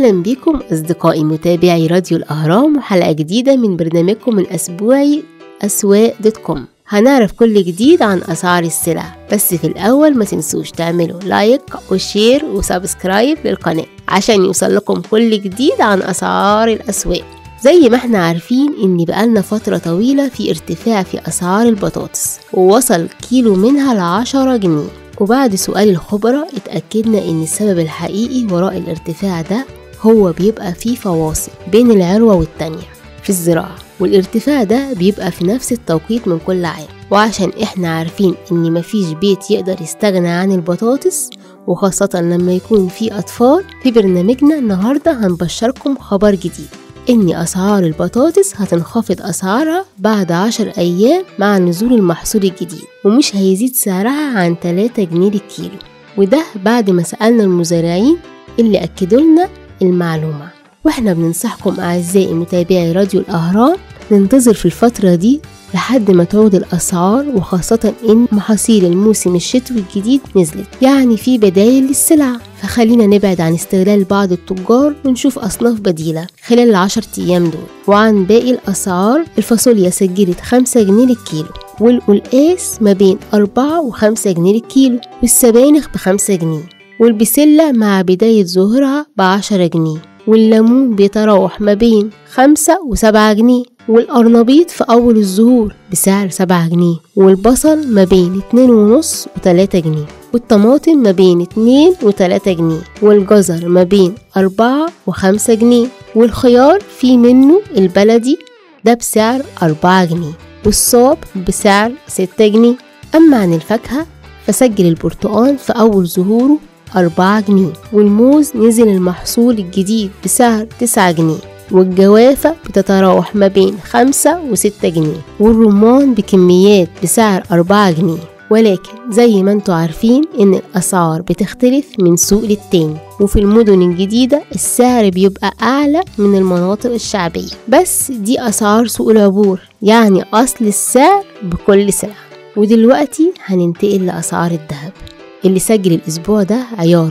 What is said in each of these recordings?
أهلا بكم أصدقائي متابعي راديو الأهرام وحلقة جديدة من برنامجكم الأسبوعي أسواق دوت كوم هنعرف كل جديد عن أسعار السلع بس في الأول ما تنسوش تعملوا لايك وشير وسبسكرايب للقناة عشان يوصل لكم كل جديد عن أسعار الأسواق زي ما احنا عارفين ان بقالنا فترة طويلة في ارتفاع في أسعار البطاطس ووصل كيلو منها لعشرة جنيه وبعد سؤال الخبراء اتأكدنا ان السبب الحقيقي وراء الارتفاع ده هو بيبقى فيه فواصل بين العروة والتانية في الزراعة والارتفاع ده بيبقى في نفس التوقيت من كل عام وعشان احنا عارفين ان مفيش بيت يقدر يستغنى عن البطاطس وخاصة لما يكون في أطفال في برنامجنا النهاردة هنبشركم خبر جديد إن أسعار البطاطس هتنخفض أسعارها بعد عشر أيام مع نزول المحصول الجديد ومش هيزيد سعرها عن 3 جنيه للكيلو وده بعد ما سألنا المزارعين اللي أكدوا لنا المعلومة واحنا بننصحكم أعزائي متابعي راديو الأهرام ننتظر في الفترة دي لحد ما تعود الأسعار وخاصة إن محاصيل الموسم الشتوي الجديد نزلت يعني في بدايل للسلع فخلينا نبعد عن استغلال بعض التجار ونشوف أصناف بديلة خلال العشر أيام دول وعن باقي الأسعار الفاصوليا سجلت خمسة جنيه للكيلو والقلقاس ما بين أربعة وخمسة جنيه للكيلو والسبانخ بخمسة جنيه والبسلة مع بداية ظهورها بعشرة جنيه والليمون بيتراوح ما بين خمسة وسبعة جنيه والقرنبيط في أول الظهور بسعر سبعة جنيه والبصل ما بين اتنين ونص وتلاتة جنيه والطماطم ما بين اتنين وتلاتة جنيه والجزر ما بين أربعة وخمسة جنيه والخيار في منه البلدي ده بسعر أربعة جنيه والصاب بسعر ستة جنيه أما عن الفاكهة فسجل البرتقال في أول ظهوره أربعة جنيه والموز نزل المحصول الجديد بسعر تسعة جنيه والجوافة بتتراوح ما بين خمسة وستة جنيه والرمان بكميات بسعر أربعة جنيه ولكن زي ما انتوا عارفين ان الاسعار بتختلف من سوق للتاني وفي المدن الجديدة السعر بيبقى اعلى من المناطق الشعبية بس دي اسعار سوق العبور يعني اصل السعر بكل سلعة ودلوقتي هننتقل لاسعار الذهب اللي سجل الأسبوع ده عيار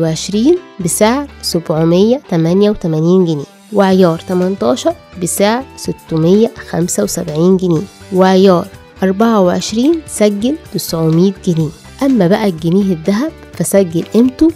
21 بسعر 788 جنيه وعيار 18 بسعر 675 جنيه وعيار 24 سجل 900 جنيه أما بقى الجنيه الذهب فسجل قيمته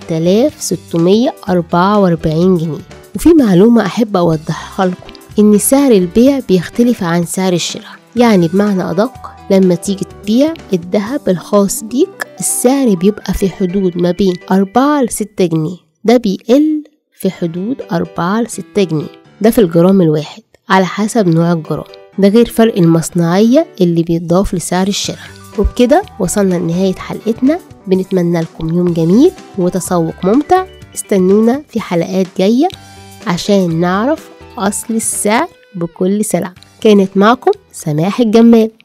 6644 جنيه وفي معلومة أحب أوضحها لكم إن سعر البيع بيختلف عن سعر الشراء يعني بمعنى أدق لما تيجي تبيع الذهب الخاص بيك السعر بيبقى في حدود ما بين أربعة لستة جنيه ده بيقل في حدود أربعة لستة جنيه ده في الجرام الواحد على حسب نوع الجرام ده غير فرق المصنعية اللي بيتضاف لسعر الشراء وبكده وصلنا لنهاية حلقتنا بنتمنى لكم يوم جميل وتسوق ممتع استنونا في حلقات جاية عشان نعرف أصل السعر بكل سلعة كانت معكم سماح الجمال